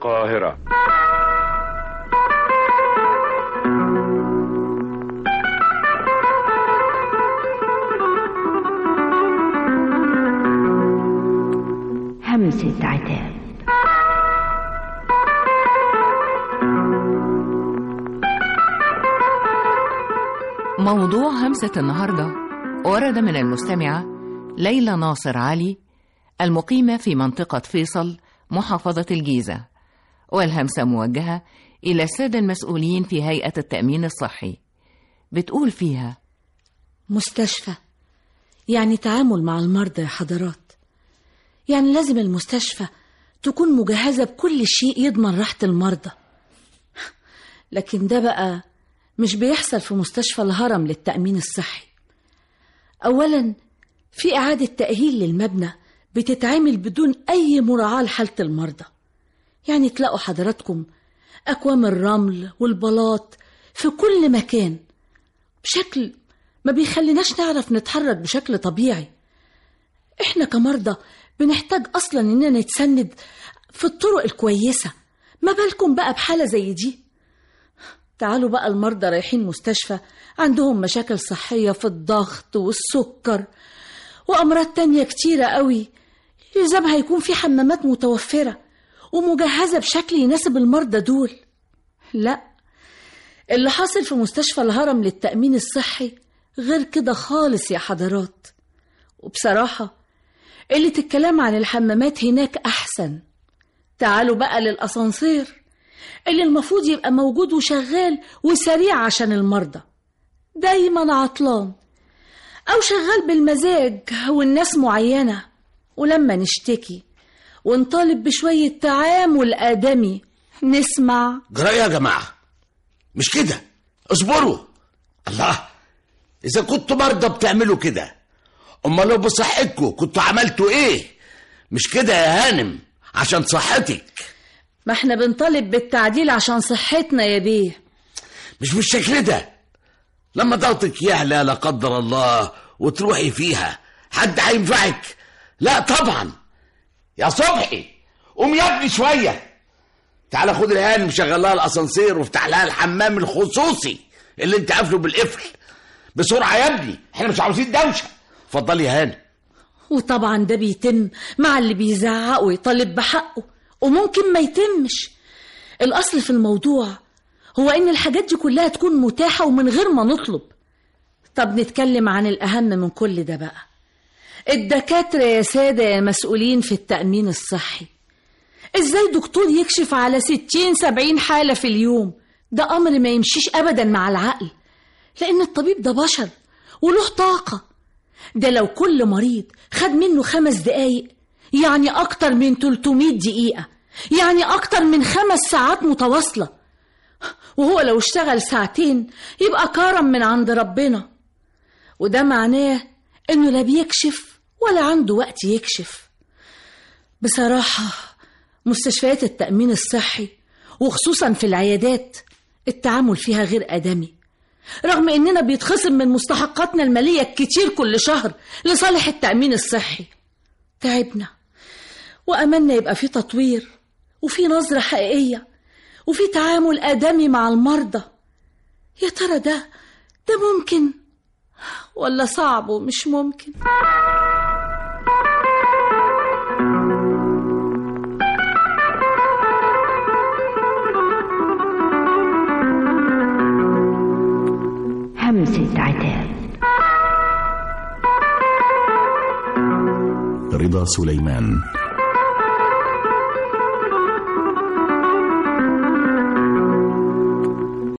القاهرة همسة عتاب موضوع همسة النهاردة ورد من المستمعة ليلى ناصر علي المقيمة في منطقة فيصل محافظة الجيزة والهمسة موجهة إلى السادة المسؤولين في هيئة التأمين الصحي بتقول فيها مستشفى يعني تعامل مع المرضى يا حضرات يعني لازم المستشفى تكون مجهزة بكل شيء يضمن راحة المرضى لكن ده بقى مش بيحصل في مستشفى الهرم للتأمين الصحي أولا في إعادة تأهيل للمبنى بتتعمل بدون أي مراعاة لحالة المرضى يعني تلاقوا حضراتكم أكوام الرمل والبلاط في كل مكان بشكل ما بيخليناش نعرف نتحرك بشكل طبيعي احنا كمرضى بنحتاج اصلا اننا نتسند في الطرق الكويسه ما بالكم بقى بحاله زي دي تعالوا بقى المرضى رايحين مستشفى عندهم مشاكل صحيه في الضغط والسكر وامراض تانية كتيره قوي يلزمها يكون في حمامات متوفره ومجهزه بشكل يناسب المرضى دول لا اللي حاصل في مستشفى الهرم للتامين الصحي غير كده خالص يا حضرات وبصراحه قلة الكلام عن الحمامات هناك أحسن تعالوا بقى للأسانسير اللي المفروض يبقى موجود وشغال وسريع عشان المرضى دايما عطلان أو شغال بالمزاج والناس معينة ولما نشتكي ونطالب بشوية تعامل آدمي نسمع جراء يا جماعة مش كده اصبروا الله إذا كنتوا مرضى بتعملوا كده أما لو بصحتكم كنتوا عملتوا إيه مش كده يا هانم عشان صحتك ما احنا بنطالب بالتعديل عشان صحتنا يا بيه مش بالشكل ده لما ضغطك يعلى لا قدر الله وتروحي فيها حد هينفعك لا طبعا يا صبحي قوم يا ابني شويه تعالى خد الهانم شغل لها الاسانسير وافتح لها الحمام الخصوصي اللي انت قافله بالقفل بسرعه يا ابني احنا مش عاوزين دوشه اتفضلي يا هانم وطبعا ده بيتم مع اللي بيزعق ويطالب بحقه وممكن ما يتمش الأصل في الموضوع هو إن الحاجات دي كلها تكون متاحة ومن غير ما نطلب طب نتكلم عن الأهم من كل ده بقى الدكاترة يا سادة يا مسؤولين في التأمين الصحي إزاي دكتور يكشف على ستين سبعين حالة في اليوم ده أمر ما يمشيش أبدا مع العقل لأن الطبيب ده بشر وله طاقة ده لو كل مريض خد منه خمس دقايق يعني أكتر من 300 دقيقة يعني أكتر من خمس ساعات متواصلة وهو لو اشتغل ساعتين يبقى كرم من عند ربنا وده معناه إنه لا بيكشف ولا عنده وقت يكشف بصراحة مستشفيات التأمين الصحي وخصوصا في العيادات التعامل فيها غير آدمي رغم إننا بيتخصم من مستحقاتنا المالية الكتير كل شهر لصالح التأمين الصحي تعبنا وأملنا يبقى في تطوير وفي نظرة حقيقية وفي تعامل آدمي مع المرضى يا ترى ده ده ممكن ولا صعب ومش ممكن همسة عتاب رضا سليمان